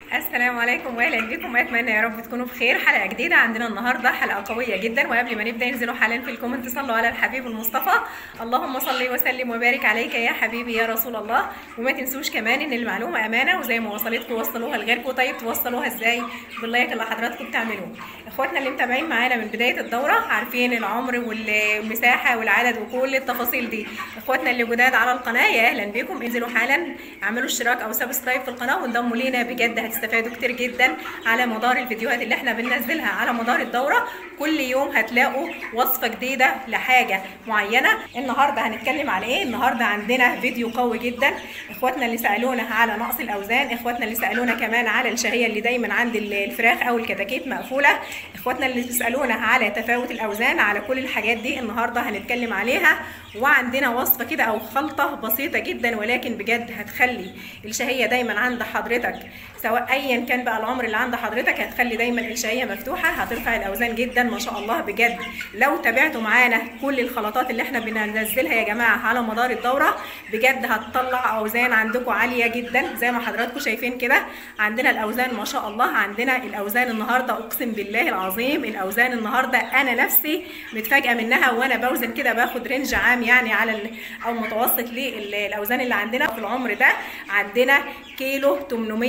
السلام عليكم واهلا بكم اتمنى يا رب تكونوا بخير حلقه جديده عندنا النهارده حلقه قويه جدا وقبل ما نبدا انزلوا حالا في الكومنت صلوا على الحبيب المصطفى اللهم صل وسلم وبارك عليك يا حبيبي يا رسول الله وما تنسوش كمان ان المعلومه امانه وزي ما وصلتكم وصلوها لغيركم طيب توصلوها ازاي باللايك اللي حضراتكم بتعملوه اخواتنا اللي متابعين معانا من بدايه الدوره عارفين العمر والمساحه والعدد وكل التفاصيل دي اخواتنا اللي جداد على القناه يا اهلا بكم انزلوا حالا اعملوا اشتراك او سبسكرايب في القناه وانضموا لينا بجد هتستفادوا كتير جدا على مدار الفيديوهات اللي احنا بننزلها على مدار الدوره كل يوم هتلاقوا وصفه جديده لحاجه معينه النهارده هنتكلم على ايه النهارده عندنا فيديو قوي جدا اخواتنا اللي سالونا على نقص الاوزان اخواتنا اللي سالونا كمان على الشهيه اللي دايما عند الفراخ او الكتاكيت مقفوله اخواتنا اللي بيسالونا على تفاوت الاوزان على كل الحاجات دي النهارده هنتكلم عليها وعندنا وصفه كده او خلطه بسيطه جدا ولكن بجد هتخلي الشهيه دايما عند حضرتك سواء ايا كان بقى العمر اللي عند حضرتك هتخلي دايما الشهيه مفتوحه هترفع الاوزان جدا ما شاء الله بجد لو تابعتوا معانا كل الخلطات اللي احنا بننزلها يا جماعه على مدار الدوره بجد هتطلع اوزان عندكم عاليه جدا زي ما حضراتكم شايفين كده عندنا الاوزان ما شاء الله عندنا الاوزان النهارده اقسم بالله العظيم الاوزان النهارده انا نفسي متفاجئه منها وانا بوزن كده باخد رينج عام يعني على او متوسط للاوزان اللي عندنا في العمر ده عندنا كيلو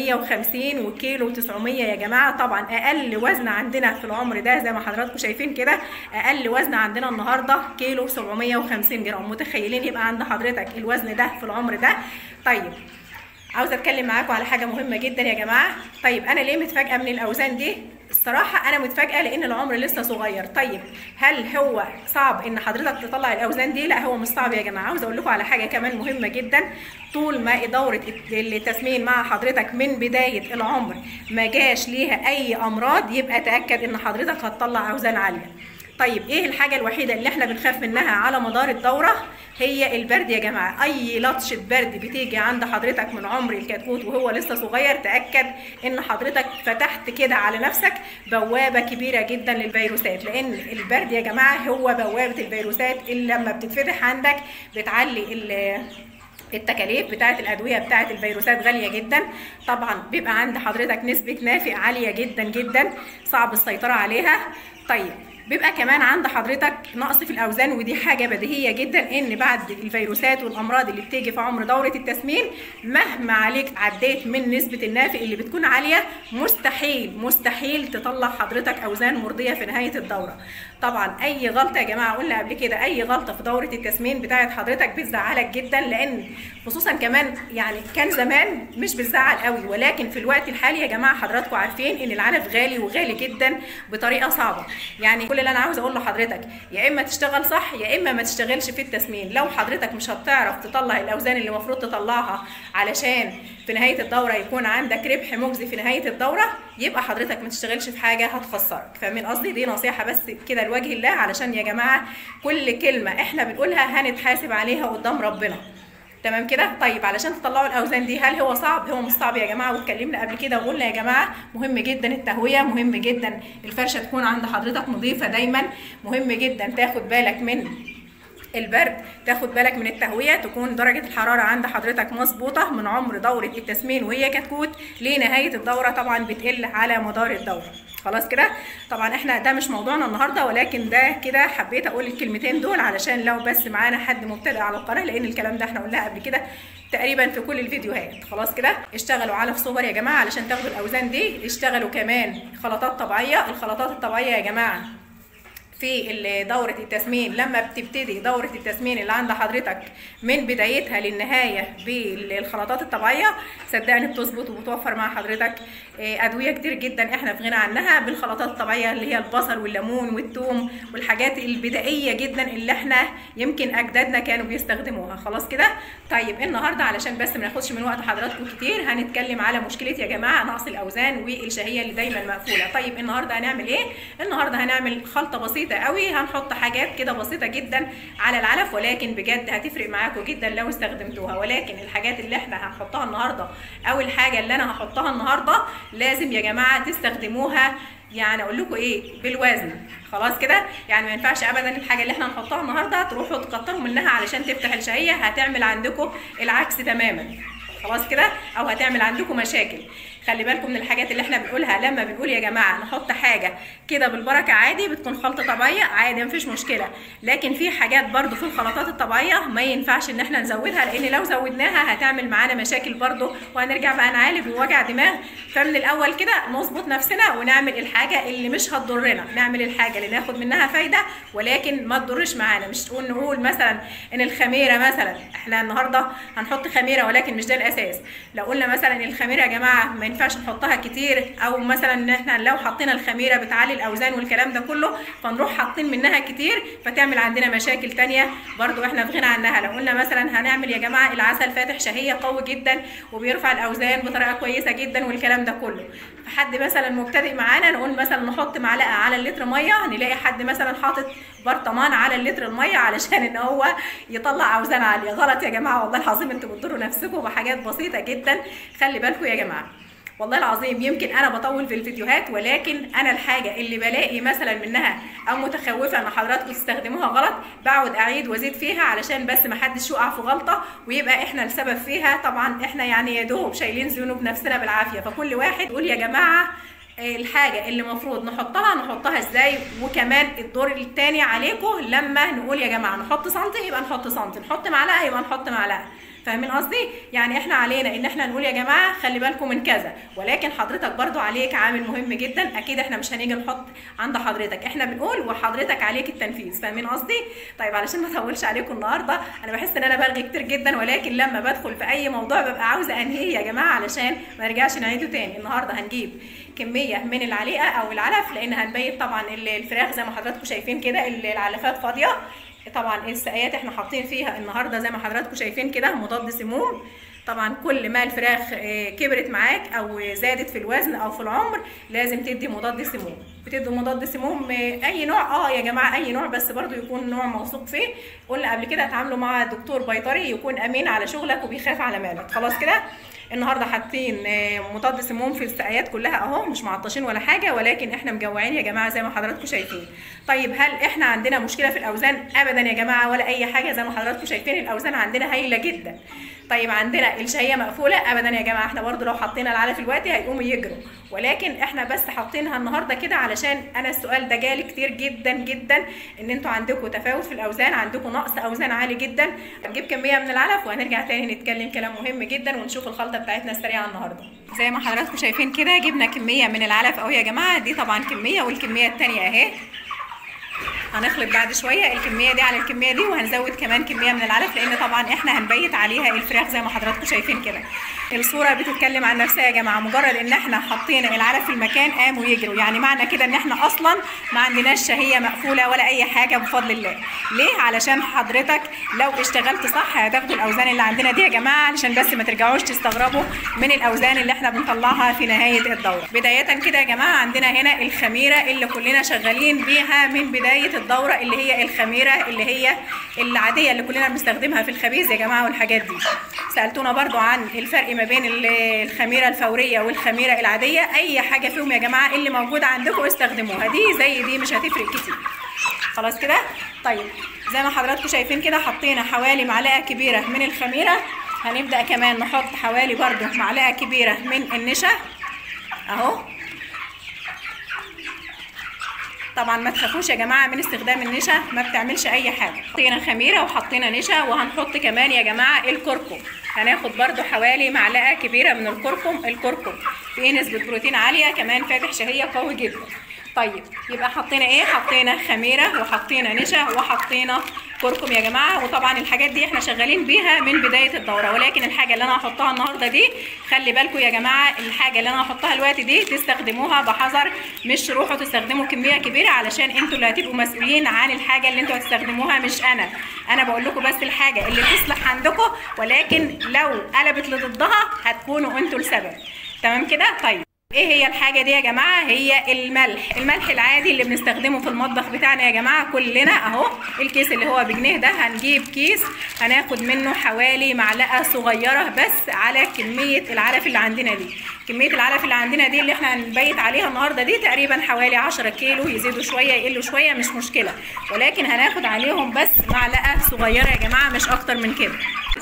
850 وكيلو 900 يا جماعه طبعا اقل وزن عندنا في العمر ده زي ما حضراتكم شايفين كده اقل وزن عندنا النهارده كيلو 750 جرام متخيلين يبقى عند حضرتك الوزن ده في العمر ده طيب عاوزه اتكلم معاكم على حاجه مهمه جدا يا جماعه طيب انا ليه متفاجئه من الاوزان دي الصراحه انا متفاجئه لان العمر لسه صغير طيب هل هو صعب ان حضرتك تطلع الاوزان دي لا هو مش صعب يا جماعه عاوزه اقول لكم على حاجه كمان مهمه جدا طول ما دوره التسمين مع حضرتك من بدايه العمر ما جاش ليها اي امراض يبقى تاكد ان حضرتك هتطلع اوزان عاليه طيب ايه الحاجه الوحيده اللي احنا بنخاف منها على مدار الدوره هي البرد يا جماعه اي لطشه برد بتيجي عند حضرتك من عمر الكتكوت وهو لسه صغير تاكد ان حضرتك فتحت كده على نفسك بوابه كبيره جدا للفيروسات لان البرد يا جماعه هو بوابه الفيروسات اللي لما بتتفتح عندك بتعلي التكاليف بتاعه الادويه بتاعه الفيروسات غاليه جدا طبعا بيبقى عند حضرتك نسبه نافع عاليه جدا جدا صعب السيطره عليها طيب بيبقى كمان عند حضرتك نقص في الاوزان ودي حاجه بديهيه جدا ان بعد الفيروسات والامراض اللي بتيجي في عمر دوره التسمين مهما عليك عديت من نسبه النافع اللي بتكون عاليه مستحيل مستحيل تطلع حضرتك اوزان مرضيه في نهايه الدوره طبعا اي غلطه يا جماعه قلنا قبل كده اي غلطه في دوره التسمين بتاعه حضرتك بتزعلك جدا لان خصوصا كمان يعني كان زمان مش بتزعل قوي ولكن في الوقت الحالي يا جماعه حضراتكم عارفين ان العلف غالي وغالي جدا بطريقه صعبه يعني كل اللي انا عاوز اقول لحضرتك يا اما تشتغل صح يا اما ما تشتغلش في التسمين لو حضرتك مش هتعرف تطلع الاوزان اللي المفروض تطلعها علشان في نهايه الدوره يكون عندك ربح مجزي في نهايه الدوره يبقى حضرتك ما تشتغلش في حاجه هتخسرك فاهمين قصدي دي نصيحه بس كده لوجه الله علشان يا جماعه كل كلمه احنا بنقولها هنتحاسب عليها قدام ربنا تمام كده طيب علشان تطلعوا الاوزان دي هل هو صعب هو مش صعب يا جماعه واتكلمنا قبل كده وقلنا يا جماعه مهم جدا التهويه مهم جدا الفرشه تكون عند حضرتك نظيفه دايما مهم جدا تاخد بالك من البرد تاخد بالك من التهويه تكون درجه الحراره عند حضرتك مظبوطه من عمر دوره التسمين وهي كتكوت لنهايه الدوره طبعا بتقل على مدار الدوره خلاص كده طبعا احنا ده مش موضوعنا النهارده ولكن ده كده حبيت اقول الكلمتين دول علشان لو بس معانا حد مبتدئ على القناه لان الكلام ده احنا قلناه قبل كده تقريبا في كل الفيديوهات خلاص كده اشتغلوا على صور يا جماعه علشان تاخدوا الاوزان دي اشتغلوا كمان خلطات طبيعيه الخلطات الطبيعيه يا جماعه في دورة التسمين لما بتبتدي دورة التسمين اللي عند حضرتك من بدايتها للنهاية بالخلطات الطبيعية صدقني بتظبط وبتوفر مع حضرتك أدوية كتير جدا احنا في غنى عنها بالخلطات الطبيعية اللي هي البصل والليمون والثوم والحاجات البدائية جدا اللي احنا يمكن أجدادنا كانوا بيستخدموها خلاص كده طيب النهاردة علشان بس ما ناخدش من وقت حضراتكم كتير هنتكلم على مشكلة يا جماعة نقص الأوزان والشهية اللي دايما مقفولة طيب النهاردة هنعمل ايه؟ النهاردة هنعمل خلطة بسيطة بسيطه قوي هنحط حاجات كده بسيطه جدا على العلف ولكن بجد هتفرق معاكم جدا لو استخدمتوها ولكن الحاجات اللي احنا هنحطها النهارده او الحاجه اللي انا هحطها النهارده لازم يا جماعه تستخدموها يعني اقول لكم ايه بالوزن خلاص كده يعني ما ينفعش ابدا الحاجه اللي احنا هنحطها النهارده تروحوا تكتروا منها علشان تفتح الشهيه هتعمل عندكم العكس تماما خلاص كده او هتعمل عندكم مشاكل خلي بالكم من الحاجات اللي احنا بنقولها لما بنقول يا جماعه نحط حاجه كده بالبركه عادي بتكون خلطه طبيعيه عادي مفيش مشكله لكن في حاجات برضو في الخلطات الطبيعيه ما ينفعش ان احنا نزودها لان لو زودناها هتعمل معانا مشاكل برضو وهنرجع بقى نعالج ووجع دماغ فمن الاول كده نظبط نفسنا ونعمل الحاجه اللي مش هتضرنا نعمل الحاجه اللي ناخد منها فايده ولكن ما تضرش معانا مش تقول نقول مثلا ان الخميره مثلا احنا النهارده هنحط خميره ولكن مش ده الاساس لو قلنا مثلا الخميره يا جماعه ما ينفعش نحطها كتير او مثلا ان احنا لو حطينا الخميره بتعلي الاوزان والكلام ده كله فنروح حاطين منها كتير فتعمل عندنا مشاكل تانية برضو احنا في غنى عنها لو قلنا مثلا هنعمل يا جماعه العسل فاتح شهيه قوي جدا وبيرفع الاوزان بطريقه كويسه جدا والكلام ده كله فحد مثلا مبتدئ معانا نقول مثلا نحط معلقه على اللتر ميه نلاقي حد مثلا حاطط برطمان على اللتر الميه علشان ان هو يطلع اوزان عاليه غلط يا جماعه والله العظيم انتوا بتضروا نفسكم بحاجات بسيطه جدا خلي بالكم يا جماعه والله العظيم يمكن انا بطول في الفيديوهات ولكن انا الحاجه اللي بلاقي مثلا منها او متخوفه ان حضراتكم تستخدموها غلط بقعد اعيد وازيد فيها علشان بس ما حدش يقع في غلطه ويبقى احنا السبب فيها طبعا احنا يعني يا دوب شايلين ذنوب نفسنا بالعافيه فكل واحد يقول يا جماعه الحاجة اللي المفروض نحطها نحطها ازاي وكمان الدور التاني عليكم لما نقول يا جماعة نحط سنتي يبقى نحط سنتي نحط معلقة يبقى نحط معلقة فاهمين قصدي يعني احنا علينا ان احنا نقول يا جماعه خلي بالكم من كذا ولكن حضرتك برضو عليك عامل مهم جدا اكيد احنا مش هنيجي نحط عند حضرتك احنا بنقول وحضرتك عليك التنفيذ فاهمين قصدي طيب علشان ما اطولش عليكم النهارده انا بحس ان انا برغي كتير جدا ولكن لما بدخل في اي موضوع ببقى عاوزه انهيه يا جماعه علشان ما نرجعش نعيده تاني النهارده هنجيب كميه من العليقه او العلف لان هنبيت طبعا الفراخ زي ما حضراتكم شايفين كده العلفات فاضيه طبعا السقايات احنا حاطين فيها النهارده زي ما حضراتكم شايفين كده مضاد سموم طبعا كل ما الفراخ كبرت معاك او زادت في الوزن او في العمر لازم تدي مضاد سموم بتدوا مضاد سموم اي نوع اه يا جماعه اي نوع بس برضو يكون نوع موثوق فيه قلنا قبل كده اتعاملوا مع دكتور بيطري يكون امين على شغلك وبيخاف على مالك خلاص كده النهارده حاطين مضاد سموم في السقايات كلها اهو مش معطشين ولا حاجه ولكن احنا مجوعين يا جماعه زي ما حضراتكم شايفين طيب هل احنا عندنا مشكله في الاوزان ابدا يا جماعه ولا اي حاجه زي ما حضراتكم شايفين الاوزان عندنا هايله جدا طيب عندنا الشهيه مقفوله ابدا يا جماعه احنا برضو لو حطينا العلف دلوقتي هيقوموا يجروا ولكن احنا بس حاطينها النهارده كده علشان انا السؤال ده جالي كتير جدا جدا ان انتوا عندكم تفاوت في الاوزان عندكم نقص اوزان عالي جدا هنجيب كميه من العلف وهنرجع تاني نتكلم كلام مهم جدا ونشوف الخلطه بتاعتنا السريعه النهارده زي ما حضراتكم شايفين كده جبنا كميه من العلف اهو يا جماعه دي طبعا كميه والكميه الثانيه اهي هنخلط بعد شويه الكميه دي على الكميه دي وهنزود كمان كميه من العلف لان طبعا احنا هنبيت عليها الفراخ زي ما حضراتكم شايفين كده الصوره بتتكلم عن نفسها يا جماعه مجرد ان احنا حطينا العلف في المكان قاموا يجروا يعني معنى كده ان احنا اصلا ما عندناش شهيه مقفوله ولا اي حاجه بفضل الله ليه علشان حضرتك لو اشتغلت صح هتاخدوا الاوزان اللي عندنا دي يا جماعه علشان بس ما ترجعوش تستغربوا من الاوزان اللي احنا بنطلعها في نهايه الدوره بدايه كده يا جماعه عندنا هنا الخميره اللي كلنا شغالين بيها من بدايه الدوره اللي هي الخميره اللي هي العاديه اللي كلنا بنستخدمها في الخبيز يا جماعه والحاجات دي سالتونا برضو عن الفرق ما بين الخميره الفوريه والخميره العاديه اي حاجه فيهم يا جماعه اللي موجوده عندكم استخدموها دي زي دي مش هتفرق كتير خلاص كده طيب زي ما حضراتكم شايفين كده حطينا حوالي معلقه كبيره من الخميره هنبدا كمان نحط حوالي برضو معلقه كبيره من النشا اهو طبعا ما تخافوش يا جماعه من استخدام النشا ما بتعملش اي حاجه حطينا خميره وحطينا نشا وهنحط كمان يا جماعه الكركم هناخد برده حوالي معلقه كبيره من الكركم الكركم فيه نسبه بروتين عاليه كمان فاتح شهيه قوي جدا طيب يبقى حطينا ايه حطينا خميره وحطينا نشا وحطينا كركم يا جماعه وطبعا الحاجات دي احنا شغالين بيها من بدايه الدوره ولكن الحاجه اللي انا هحطها النهارده دي خلي بالكم يا جماعه الحاجه اللي انا هحطها الوقت دي تستخدموها بحذر مش تروحوا تستخدموا كميه كبيره علشان انتوا اللي هتبقوا مسؤولين عن الحاجه اللي انتوا هتستخدموها مش انا انا بقول لكم بس الحاجه اللي تصلح عندكم ولكن لو قلبت لضدها هتكونوا انتوا السبب تمام كده طيب ايه هي الحاجة دي يا جماعة هي الملح الملح العادي اللي بنستخدمه في المطبخ بتاعنا يا جماعة كلنا اهو الكيس اللي هو بجنيه ده هنجيب كيس هناخد منه حوالي معلقة صغيرة بس على كمية العلف اللي عندنا دي كمية العلف اللي عندنا دي اللي احنا هنبيت عليها النهاردة دي تقريبا حوالي 10 كيلو يزيدوا شوية يقلوا شوية مش مشكلة ولكن هناخد عليهم بس معلقة صغيرة يا جماعة مش اكتر من كده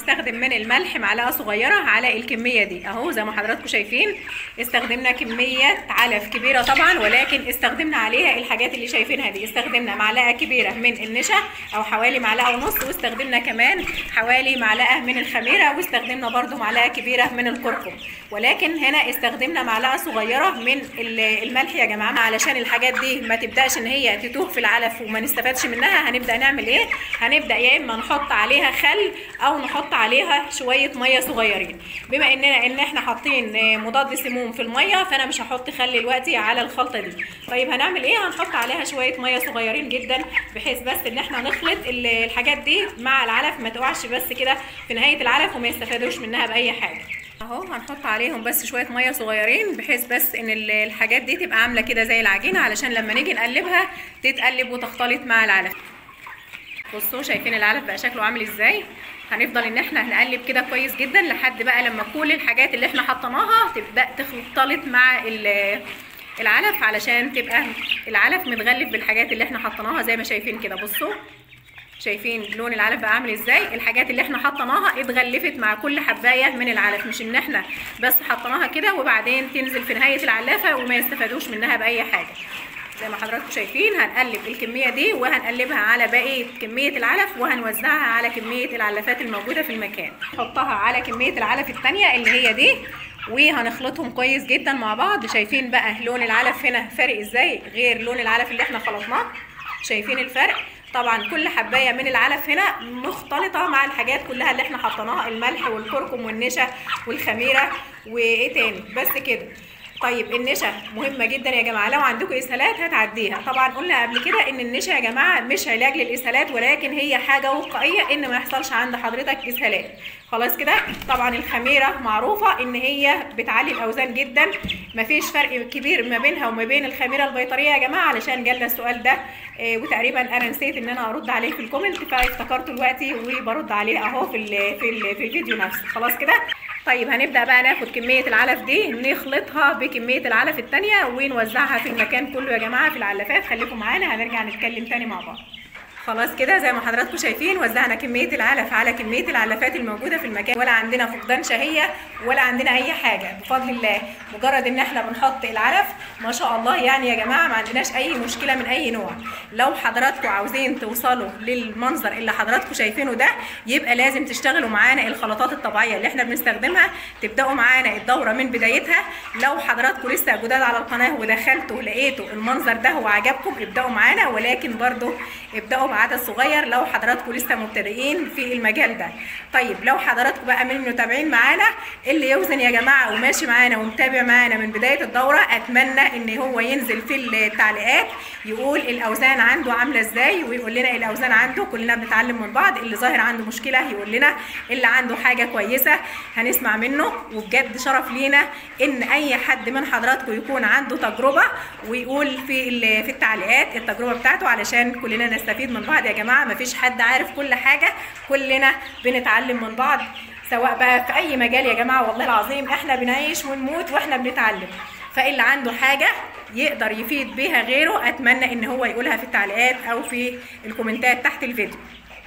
هنستخدم من الملح معلقه صغيره على الكميه دي اهو زي ما حضراتكم شايفين استخدمنا كميه علف كبيره طبعا ولكن استخدمنا عليها الحاجات اللي شايفينها دي استخدمنا معلقه كبيره من النشا او حوالي معلقه ونص واستخدمنا كمان حوالي معلقه من الخميره واستخدمنا برده معلقه كبيره من الكركم ولكن هنا استخدمنا معلقه صغيره من الملح يا جماعه علشان الحاجات دي ما تبداش ان هي تتوه في العلف وما نستفادش منها هنبدا نعمل ايه هنبدا يا اما نحط عليها خل او نحط عليها شويه ميه صغيرين بما اننا ان احنا حاطين مضاد سموم في الميه فانا مش هحط خل دلوقتي على الخلطه دي طيب هنعمل ايه هنحط عليها شويه ميه صغيرين جدا بحيث بس ان احنا نخلط الحاجات دي مع العلف ما تقعش بس كده في نهايه العلف وما يستفادوش منها باي حاجه اهو هنحط عليهم بس شويه ميه صغيرين بحيث بس ان الحاجات دي تبقى عامله كده زي العجينه علشان لما نيجي نقلبها تتقلب وتختلط مع العلف بصوا شايفين العلف بقى شكله عامل ازاي هنفضل ان احنا هنقلب كده كويس جدا لحد بقى لما كل الحاجات اللي احنا حطيناها تبدا تختلط مع العلف علشان تبقى العلف متغلف بالحاجات اللي احنا حطيناها زي ما شايفين كده بصوا شايفين لون العلف بقى عامل ازاي الحاجات اللي احنا حطيناها اتغلفت مع كل حبايه من العلف مش ان احنا بس حطيناها كده وبعدين تنزل في نهايه العلافه وما يستفادوش منها باي حاجه زي ما حضراتكم شايفين هنقلب الكميه دي وهنقلبها على بقيه كميه العلف وهنوزعها على كميه العلافات الموجوده في المكان نحطها على كميه العلف الثانيه اللي هي دي وهنخلطهم كويس جدا مع بعض شايفين بقى لون العلف هنا فارق ازاي غير لون العلف اللي احنا خلطناه شايفين الفرق طبعا كل حبايه من العلف هنا مختلطه مع الحاجات كلها اللي احنا حطيناها الملح والكركم والنشا والخميره وايه تاني بس كده طيب النشا مهمه جدا يا جماعه لو عندكم اسهالات هتعديها طبعا قلنا قبل كده ان النشا يا جماعه مش علاج للاسهالات ولكن هي حاجه وقائيه ان ما يحصلش عند حضرتك اسهالات خلاص كده طبعا الخميره معروفه ان هي بتعلي الاوزان جدا مفيش فرق كبير ما بينها وما بين الخميره البيطريه يا جماعه علشان جالنا السؤال ده آه وتقريبا انا نسيت ان انا ارد عليه في الكومنت فافتكرته دلوقتي وبرد عليه اهو في ال في ال في الفيديو نفسه خلاص كده طيب هنبدا بقى ناخد كميه العلف دي نخلطها بكميه العلف الثانيه ونوزعها في المكان كله يا جماعه في العلافات خليكم معانا هنرجع نتكلم تاني مع بعض خلاص كده زي ما حضراتكم شايفين وزعنا كميه العلف على كميه العلافات الموجوده في المكان ولا عندنا فقدان شهيه ولا عندنا اي حاجه بفضل الله مجرد ان احنا بنحط العلف ما شاء الله يعني يا جماعه ما عندناش اي مشكله من اي نوع لو حضراتكم عاوزين توصلوا للمنظر اللي حضراتكم شايفينه ده يبقى لازم تشتغلوا معانا الخلطات الطبيعيه اللي احنا بنستخدمها تبداوا معانا الدوره من بدايتها لو حضراتكم لسه جداد على القناه ودخلتوا لقيتوا المنظر ده وعجبكم ابداوا معانا ولكن برضو ابداوا بعدد صغير لو حضراتكم لسه مبتدئين في المجال ده طيب لو حضراتكم بقى من المتابعين معانا اللي يوزن يا جماعه وماشي معانا ومتابع معانا من بدايه الدوره اتمنى ان هو ينزل في التعليقات يقول الاوزان عنده عامله ازاي ويقول لنا الاوزان عنده كلنا بنتعلم من بعض اللي ظاهر عنده مشكله يقول لنا اللي عنده حاجه كويسه هنسمع منه وبجد شرف لينا ان اي حد من حضراتكم يكون عنده تجربه ويقول في في التعليقات التجربه بتاعته علشان كلنا نستفيد من بعض يا جماعه مفيش حد عارف كل حاجه كلنا بنتعلم من بعض سواء بقى في اي مجال يا جماعه والله العظيم احنا بنعيش ونموت واحنا بنتعلم فاللي عنده حاجه يقدر يفيد بيها غيره اتمنى ان هو يقولها في التعليقات او في الكومنتات تحت الفيديو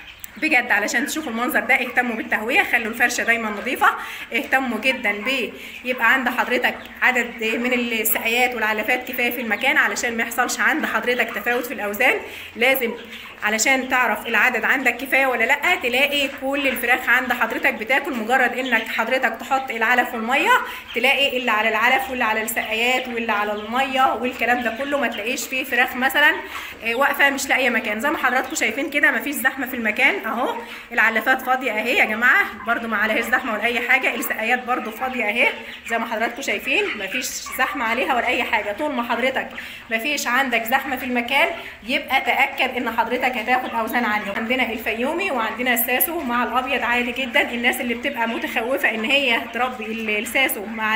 بجد علشان تشوفوا المنظر ده اهتموا بالتهويه خلوا الفرشه دايما نظيفه اهتموا جدا ب يبقى عند حضرتك عدد من السقايات والعلافات كفايه في المكان علشان ما يحصلش عند حضرتك تفاوت في الاوزان لازم علشان تعرف العدد عندك كفايه ولا لا تلاقي كل الفراخ عند حضرتك بتاكل مجرد انك حضرتك تحط العلف والميه تلاقي اللي على العلف واللي على السقايات واللي على الميه والكلام ده كله ما تلاقيش فيه فراخ مثلا واقفه مش لاقيه مكان زي ما حضراتكم شايفين كده مفيش زحمه في المكان اهو العلافات فاضيه اهي يا جماعه برده ما عليهاش زحمه ولا اي حاجه السقايات برده فاضيه اهي زي ما حضراتكم شايفين مفيش زحمه عليها ولا اي حاجه طول ما حضرتك مفيش عندك زحمه في المكان يبقى تاكد ان حضرتك هتاخد اوزان عاليه عندنا الفيومي وعندنا الساسو مع الابيض عادي جدا الناس اللي بتبقى متخوفه ان هي تربي الساسو مع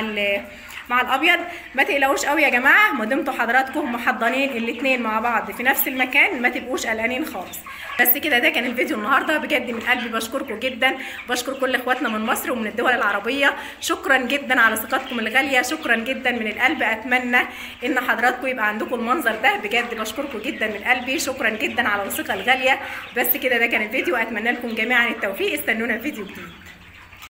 مع الابيض ما تقلقوش قوي يا جماعه ما دمتوا حضراتكم محضنين الاثنين مع بعض في نفس المكان ما تبقوش قلقانين خالص بس كده ده كان الفيديو النهارده بجد من قلبي بشكركم جدا بشكر كل اخواتنا من مصر ومن الدول العربيه شكرا جدا على ثقتكم الغاليه شكرا جدا من القلب اتمنى ان حضراتكم يبقى عندكم المنظر ده بجد بشكركم جدا من قلبي شكرا جدا على الثقه الغاليه بس كده ده كان الفيديو اتمنى لكم جميعا التوفيق استنونا في فيديو جديد